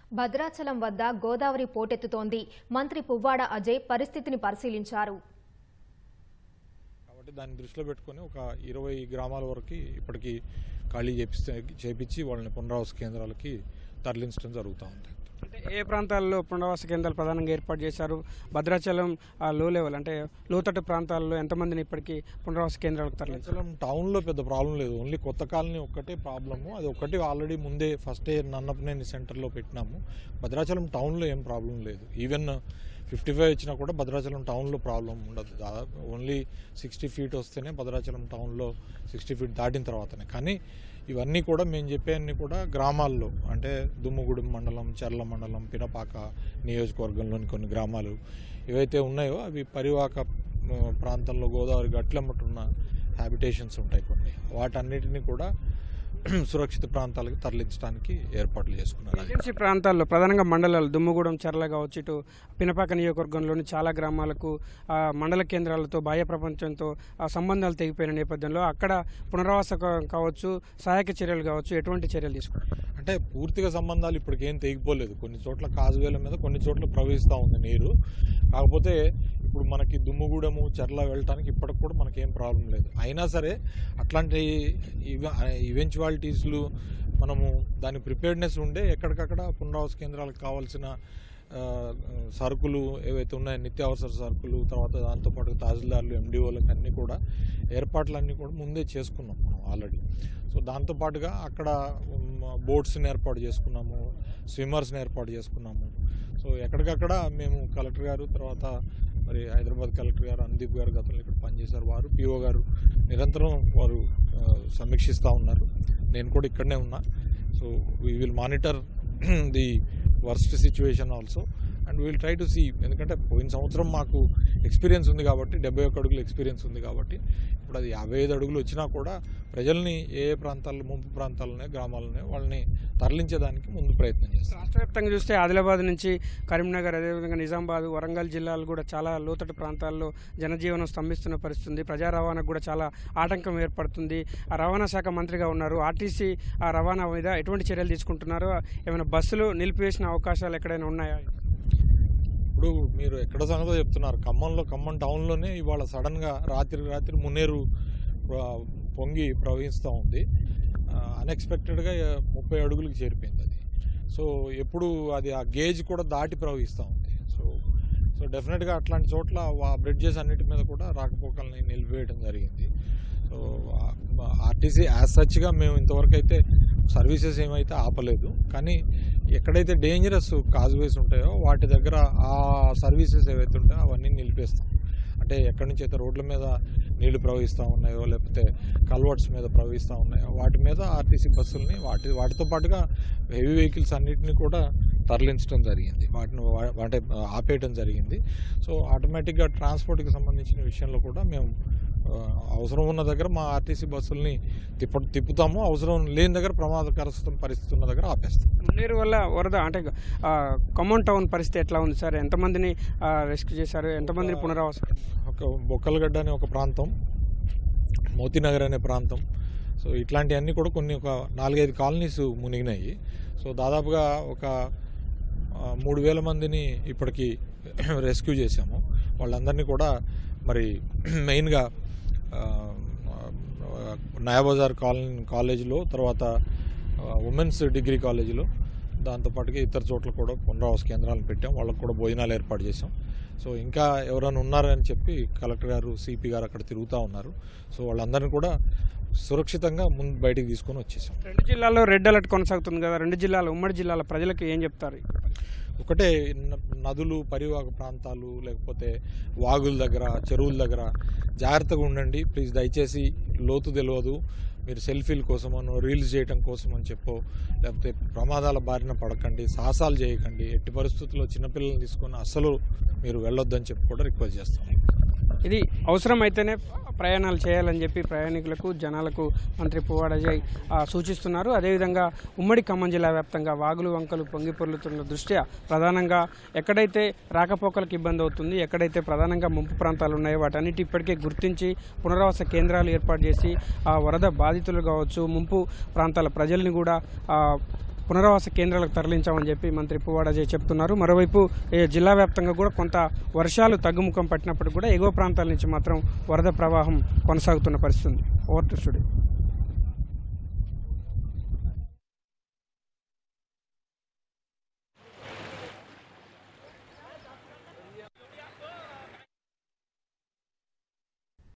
భద్రాచలం వద్ద గోదావరి పోటెత్తుతోంది మంత్రి పువ్వాడ అజయ్ పరిస్థితిని పరిశీలించారు కాబట్టి దాన్ని దృష్టిలో పెట్టుకొని ఒక ఇరవై గ్రామాల వరకు ఇప్పటికీ ఖాళీ చేపిస్తే చేపించి వాళ్ళని పునరావాస కేంద్రాలకి తరలించడం జరుగుతూ ఉంది అంటే ఏ ప్రాంతాల్లో పునరావాస కేంద్రాలు ప్రధానంగా ఏర్పాటు చేశారు భద్రాచలం ఆ, లో లెవెల్ అంటే లోతట్టు ప్రాంతాల్లో ఎంతమందిని ఇప్పటికీ పునరావాస కేంద్రాలకు తరలించారు భద్రాచలం టౌన్లో పెద్ద ప్రాబ్లం లేదు ఓన్లీ కొత్త కాలనీ ఒక్కటే ప్రాబ్లము అది ఒక్కటి ఆల్రెడీ ముందే ఫస్ట్ ఇయర్ నన్నపనేని సెంటర్లో పెట్టినాము భద్రాచలం టౌన్లో ఏం ప్రాబ్లం లేదు ఈవెన్ ఫిఫ్టీ ఫైవ్ వచ్చినా కూడా భద్రాచలం టౌన్లో ప్రాబ్లం ఉండదు దాదాపు ఓన్లీ సిక్స్టీ ఫీట్ వస్తేనే భద్రాచలం టౌన్లో సిక్స్టీ ఫీట్ దాటిన తర్వాతనే కానీ ఇవన్నీ కూడా మేము చెప్పేవన్నీ కూడా గ్రామాల్లో అంటే దుమ్ముగూడెం మండలం చర్ల మండలం పినపాక నియోజకవర్గంలోని కొన్ని గ్రామాలు ఏవైతే ఉన్నాయో అవి పరివాక ఆ, ప్రాంతంలో గోదావరి గట్లమ్మట ఉన్న హ్యాబిటేషన్స్ ఉంటాయి కొన్ని వాటన్నిటిని కూడా సురక్షిత ప్రాంతాలకు తరలించడానికి ఏర్పాట్లు చేసుకున్నారు ఏజెన్సీ ప్రాంతాల్లో ప్రధానంగా మండలాలు దుమ్ముగూడెం చెర్ల కావచ్చు ఇటు పినపాక నియోజకవర్గంలోని చాలా గ్రామాలకు ఆ, మండల కేంద్రాలతో బాహ్య ప్రపంచంతో ఆ సంబంధాలు తెగిపోయిన నేపథ్యంలో అక్కడ పునరావాస కా- కావచ్చు సహాయక చర్యలు కావచ్చు ఎటువంటి చర్యలు తీసుకుంటారు అంటే పూర్తిగా సంబంధాలు ఇప్పటికేం తెగిపోలేదు కొన్ని చోట్ల కాజువేల మీద కొన్ని చోట్ల ప్రవహిస్తూ ఉంది నీరు కాకపోతే ఇప్పుడు మనకి దుమ్ముగూడెము చెర్ల వెళ్ళటానికి ఇప్పటికి కూడా మనకేం ప్రాబ్లం లేదు అయినా సరే అట్లాంటి ఈవెంచువాలిటీస్లు మనము దాని ప్రిపేర్డ్నెస్ ఉండే ఎక్కడికక్కడ పునరావాస కేంద్రాలకు కావాల్సిన ఆ, సరుకులు ఏవైతే ఉన్నాయో నిత్యావసర సరుకులు తర్వాత దాంతోపాటు తహసీల్దార్లు ఎండిఓలకు అన్నీ కూడా ఏర్పాట్లన్నీ కూడా ముందే చేసుకున్నాం మనం ఆల్రెడీ సో దాంతోపాటుగా అక్కడ బోట్స్ని ఏర్పాటు చేసుకున్నాము స్విమ్మర్స్ని ఏర్పాటు చేసుకున్నాము సో ఎక్కడికక్కడ మేము కలెక్టర్ గారు తర్వాత మరి హైదరాబాద్ కలెక్టర్ గారు అందీప్ గారు గతంలో ఇక్కడ పనిచేశారు వారు పిఓ గారు నిరంతరం వారు ఆ, సమీక్షిస్తూ ఉన్నారు నేను కూడా ఇక్కడనే ఉన్నా so we will monitor the worst situation also and will try to see ఎందుకంటే పోయిన సంవత్సరం మాకు ఎక్స్పీరియన్స్ ఉంది కాబట్టి డెబ్బై ఒక్క అడుగులు ఎక్స్పీరియన్స్ ఉంది కాబట్టి ఇప్పుడు అది యాభై ఐదు అడుగులు వచ్చినా కూడా ప్రజల్ని ఏ ఏ ప్రాంతాల్లో ముంపు ప్రాంతాలనే గ్రామాలనే వాళ్ళని తరలించేదానికి ముందు ప్రయత్నం చేస్తాం రాష్ట్ర వ్యాప్తంగా చూస్తే ఆదిలాబాద్ నుంచి కరీంనగర్ అదేవిధంగా నిజామాబాద్ వరంగల్ జిల్లాలు కూడా చాలా లోతట్టు ప్రాంతాల్లో జనజీవనం స్తంభిస్తున్న పరిస్థితి ఉంది ప్రజా రవాణాకు కూడా చాలా ఆటంకం ఏర్పడుతుంది ఆ రవాణా శాఖ మంత్రిగా ఉన్నారు ఆర్టీసీ ఆ రవాణా మీద ఎటువంటి చర్యలు తీసుకుంటున్నారు ఏమైనా బస్సులు నిలిపివేసిన అవకాశాలు ఎక్కడైనా ఉన్నాయా ఇప్పుడు మీరు ఎక్కడ సంగతో చెప్తున్నారు ఖమ్మంలో ఖమ్మం టౌన్లోనే ఇవాళ సడన్గా రాత్రి రాత్రి మున్నేరు ఆ, పొంగి ప్రవహిస్తూ ఉంది అన్ఎక్స్పెక్టెడ్గా ముప్పై అడుగులకు చేరిపోయింది అది సో ఎప్పుడు అది ఆ గేజ్ కూడా దాటి ప్రవహిస్తూ ఉంది సో సో డెఫినెట్గా అట్లాంటి చోట్ల ఆ బ్రిడ్జెస్ అన్నిటి మీద కూడా రాకపోకల్ని నిలిపివేయడం జరిగింది సో ఆర్టీసీ యాజ్ సచ్గా మేము ఇంతవరకు అయితే సర్వీసెస్ ఏమైతే ఆపలేదు కానీ ఎక్కడైతే డేంజరస్ కాజ్వేస్ ఉంటాయో వాటి దగ్గర ఆ సర్వీసెస్ ఏవైతే ఉంటాయో అవన్నీ నిలిపేస్తాం అంటే ఎక్కడి నుంచి అయితే రోడ్ల మీద నీళ్లు ప్రవహిస్తూ ఉన్నాయో లేకపోతే కల్వర్ట్స్ మీద ప్రవహిస్తూ ఉన్నాయో వాటి మీద ఆర్టీసీ బస్సుల్ని వాటి వాటితో పాటుగా హెవీ వెహికల్స్ అన్నిటిని కూడా తరలించడం జరిగింది వాటిని వా- అంటే ఆపేయడం జరిగింది సో ఆటోమేటిక్గా ట్రాన్స్పోర్ట్కి సంబంధించిన విషయంలో కూడా మేము ఆ, అవసరం ఉన్న దగ్గర మా ఆర్టీసీ బస్సుల్ని తిప్ప తిప్పుతాము అవసరం లేని దగ్గర ప్రమాదకర పరిస్థితి ఉన్న దగ్గర ఆపేస్తాం మున్నేరు వల్ల వరద అంటే ఆ, ఖమ్మం టౌన్ పరిస్థితి ఎట్లా ఉంది సార్ ఎంతమందిని ఆ, రెస్క్యూ చేశారు ఎంతమందిని పునరావాసం ఒక బొక్కలగడ్డ అనే ఒక ప్రాంతం మోతీనగర్ అనే ప్రాంతం సో ఇట్లాంటివన్నీ కూడా కొన్ని ఒక నాలుగైదు కాలనీస్ మునిగినాయి సో దాదాపుగా ఒక ఆ, మూడు వేల మందిని ఇప్పటికి రెస్క్యూ చేశాము వాళ్ళందరినీ కూడా మరి మెయిన్గా ఆ, ఆ, నయాబజార్ కాలనీ కాలేజీలో తర్వాత ఉమెన్స్ డిగ్రీ కాలేజీలో దాంతోపాటుగా ఇతర చోట్ల కూడా పునరావాస కేంద్రాలను పెట్టాం వాళ్ళకు కూడా భోజనాలు ఏర్పాటు చేసాం సో ఇంకా ఎవరైనా ఉన్నారని చెప్పి కలెక్టర్ గారు సిపి గారు అక్కడ తిరుగుతూ ఉన్నారు సో వాళ్ళందరినీ కూడా సురక్షితంగా ముందు బయటికి తీసుకొని వచ్చేసాం రెండు జిల్లాల్లో రెడ్ అలర్ట్ కొనసాగుతుంది కదా రెండు జిల్లాల ఉమ్మడి జిల్లాల ప్రజలకు ఏం చెప్తారు ఒకటే న- నదులు పరివాహక ప్రాంతాలు లేకపోతే వాగుల దగ్గర చెరువుల దగ్గర జాగ్రత్తగా ఉండండి ప్లీజ్ దయచేసి లోతు తెలియదు మీరు సెల్ఫీల కోసమనో రీల్స్ చేయటం కోసం అని చెప్పో లేకపోతే ప్రమాదాల బారిన పడకండి సాహసాలు చేయకండి ఎట్టి పరిస్థితుల్లో చిన్నపిల్లల్ని తీసుకొని అస్సలు మీరు వెళ్ళొద్దని చెప్పి కూడా రిక్వెస్ట్ చేస్తాం ఇది అవసరమైతేనే ప్రయాణాలు చేయాలని చెప్పి ప్రయాణికులకు జనాలకు మంత్రి పువ్వాడ అజయ్ ఆ, సూచిస్తున్నారు అదేవిధంగా ఉమ్మడి ఖమ్మం జిల్లా వ్యాప్తంగా వాగులు వంకలు పొంగి పొర్లుతున్న దృష్ట్యా ప్రధానంగా ఎక్కడైతే రాకపోకలకు ఇబ్బంది అవుతుంది ఎక్కడైతే ప్రధానంగా ముంపు ప్రాంతాలు ఉన్నాయో వాటన్నిటి ఇప్పటికే గుర్తించి పునరావాస కేంద్రాలు ఏర్పాటు చేసి ఆ వరద బాధితులు కావచ్చు ముంపు ప్రాంతాల ప్రజల్ని కూడా ఆ, పునరావాస కేంద్రాలకు తరలించామని చెప్పి మంత్రి పువ్వాడ అజయ్ చెప్తున్నారు మరోవైపు ఏ జిల్లా వ్యాప్తంగా కూడా కొంత వర్షాలు తగ్గుముఖం పట్టినప్పటికీ కూడా ఎగువ ప్రాంతాల నుంచి మాత్రం వరద ప్రవాహం కొనసాగుతున్న పరిస్థితి ఉంది ఓవర్ టు స్టూడియో